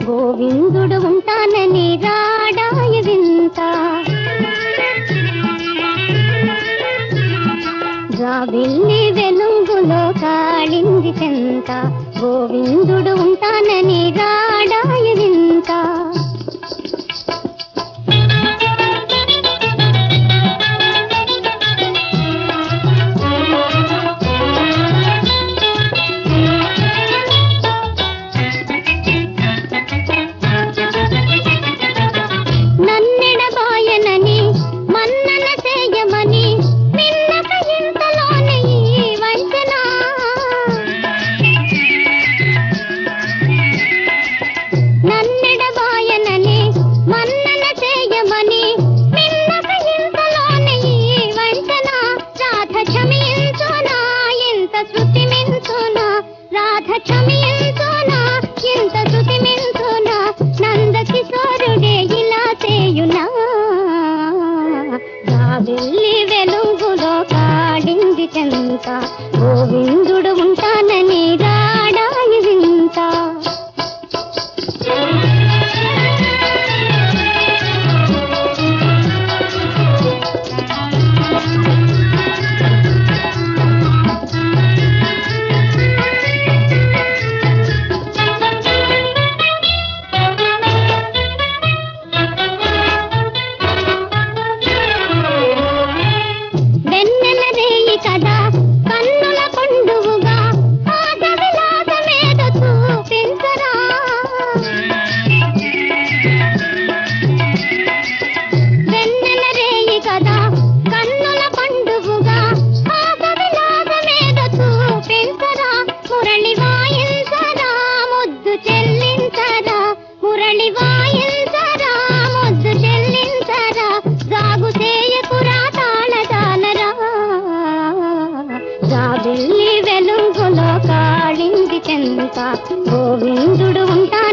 గోవిందుడు ఉంటానని రాడాయ వింత జాబిల్లి వెలుగులో కాళింది చెంత గోవిందుడు ఉంటానని రాడాయ వింత నన్నెడబాయనని మన్నన చేయమని నిన్నక ఇంతలోనే ఈ వంచన నన్నెడబాయనని మన్నన చేయమని నిన్నక ఇంతలోనే ఈ వంచన రాధ క్షమించునా ఇంత శృతి మించునా రాధ క్షమించునా ఇంత శృతి మించునా నంద కిశోరుడే ఇలా చేయునా రావెల్లి వెలుగులో కాడింది చెంత గోవిందుడు ఉంటానని రాడాయి వింత వెన్నెల రేయి కదా కన్నుల పండువుగా పాద విలాసమేద చూపించరా వెన్నెల రేయి కదా కన్నుల పండువుగా పాద విలాసమేద చూపించరా మురళి వాయించరా ముద్దు చెల్లించరా మురళి వాయించరా ముద్దు చెల్లించరా జాగు చేయకురా తాళదానరా జాబిల్లి వెలుగులో కాళింది చెంత గోవిందుడు ఉంటా